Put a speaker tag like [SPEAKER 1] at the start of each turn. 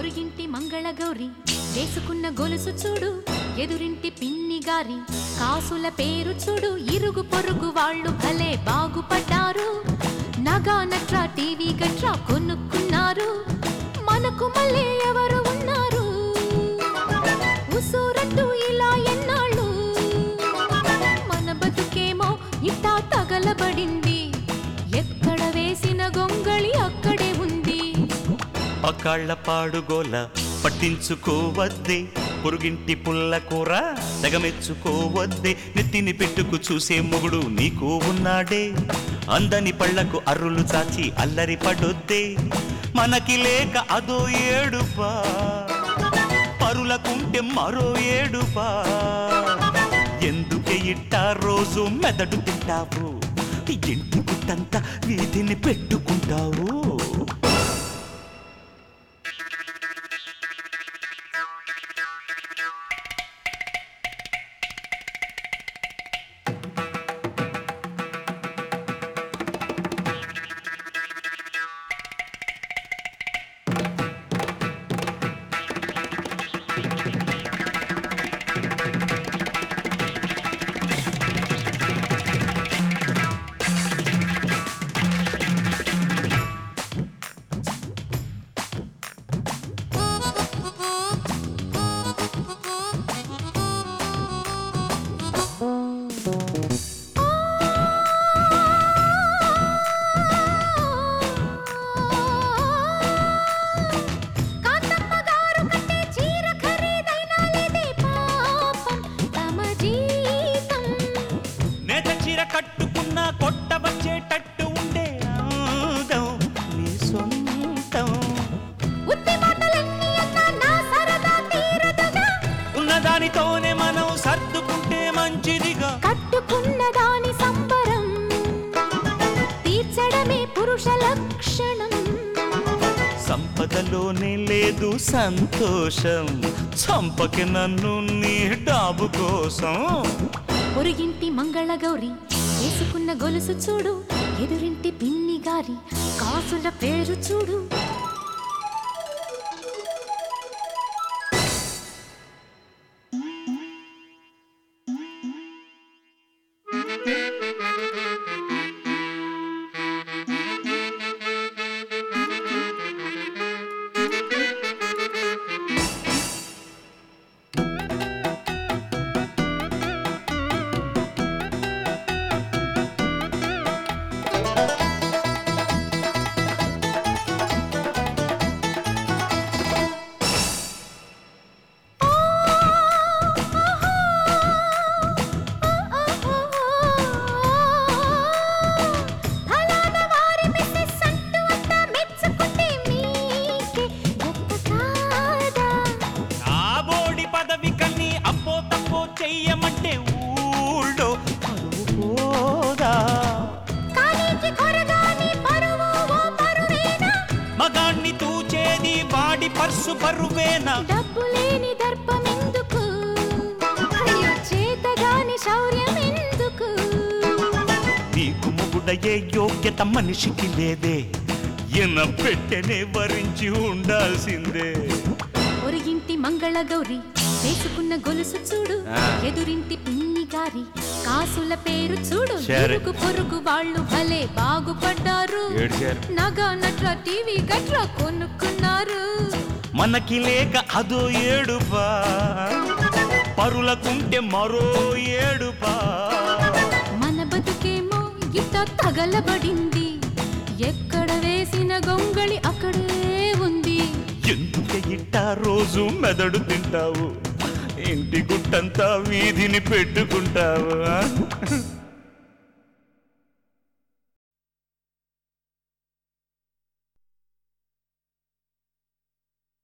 [SPEAKER 1] పొరుగింటి మంగళగౌరి వేసుకున్న గొలుసు చూడు ఎదురింటి పిన్ని గారి కాసుల పేరు చూడు ఇరుగు పొరుగు వాళ్ళు భలే బాగుపడ్డారు నగా నట్రా టీవీ గట్రా కొనుక్కున్నారు మనకు మళ్ళీ ఎవరు ఉన్నారు ఉసూరట్టు ఇలా ఎన్నాళ్ళు మన బతుకేమో ఇట్టా తగలబడింది ఎక్కడ వేసిన గొంగళి అక్కడే ఉంది
[SPEAKER 2] పకాళ్ళ పాడుగోల పట్టించుకోవద్దే పొరుగింటి పుల్ల కూర తెగమెచ్చుకోవద్దే నెత్తిని పెట్టుకు చూసే మొగుడు నీకు ఉన్నాడే అందని పళ్ళకు అర్రులు చాచి అల్లరి పడొద్దే మనకి లేక అదో ఏడుపా పరులకుంటే మరో ఏడుపా ఎందుకే ఇట్టా రోజు మెదడు తింటావు ఇంటి గుట్టంతా వీధిని పెట్టుకుంటావు
[SPEAKER 1] కాంతమ్మ గారు కట్టే చీర ఖరీదైనా లేదే పాపం తమ జీతం
[SPEAKER 2] నేత చీర కట్టుకున్న కొట్ట వచ్చేటట్టు ఉండే అందం నీ సొంతం
[SPEAKER 1] ఉత్తి మాటలన్నీ అన్నా నా సరదా తీరదుగా
[SPEAKER 2] ఉన్నదానితోనే మనం సర్దుకుంటే మంచిదిగా
[SPEAKER 1] కట్టుకున్న దాని సంబరం తీర్చడమే పురుష లక్షణం
[SPEAKER 2] సంపదలోనే లేదు సంతోషం చంపకి నన్ను నీ డాబు కోసం
[SPEAKER 1] పొరుగింటి మంగళగౌరి వేసుకున్న గొలుసు చూడు ఎదురింటి పిన్ని గారి కాసుల పేరు చూడు ఫలానా వారి మిస్సెస్ అంటూ అంతా మెచ్చుకుంటే మీకే గొప్ప కాదా?
[SPEAKER 2] ఆ బోడి పదవి కన్ని అప్పో తప్పో చెయ్యమంటే ఊళ్ళో పరువు పోదా
[SPEAKER 1] కానీకి కొరగాని పరువు ఓ పరువేనా?
[SPEAKER 2] మగాణ్ణి తూచేది వాడి పర్సు బరువేనా
[SPEAKER 1] డబ్బు లేని దర్పమెందుకు? అయ్యో, చేతగాని శౌర్యం ఎందుకు?
[SPEAKER 2] నీకు మొగుడయ్యే యోగ్యత మనిషికి లేదే ఎన పెట్టెనే వరించి ఉండాల్సిందే
[SPEAKER 1] పొరుగింటి మంగళగౌరి వేసుకున్న గొలుసు చూడు
[SPEAKER 2] ఆ.
[SPEAKER 1] ఎదురింటి పిన్ని గారి కాసుల పేరు చూడు
[SPEAKER 2] సరే.
[SPEAKER 1] ఇరుగు పొరుగు వాళ్ళు భలే బాగుపడ్డారు
[SPEAKER 2] ఏడ్చారు.
[SPEAKER 1] నగా నట్ర టీవీ గట్రా కొనుక్కున్నారు
[SPEAKER 2] మనకి లేక అదో ఏడుపా పరులకుంటే మరో ఏడుపా
[SPEAKER 1] మన బతుకేమో ఇట్ట తగలబడింది ఎక్కడ వేసిన గొంగళి అక్కడే ఉంది
[SPEAKER 2] ఎందుకే ఇట్టా రోజు మెదడు తింటావు ఇంటి గుట్టంతా వీధిని పెట్టుకుంటావు ఆ?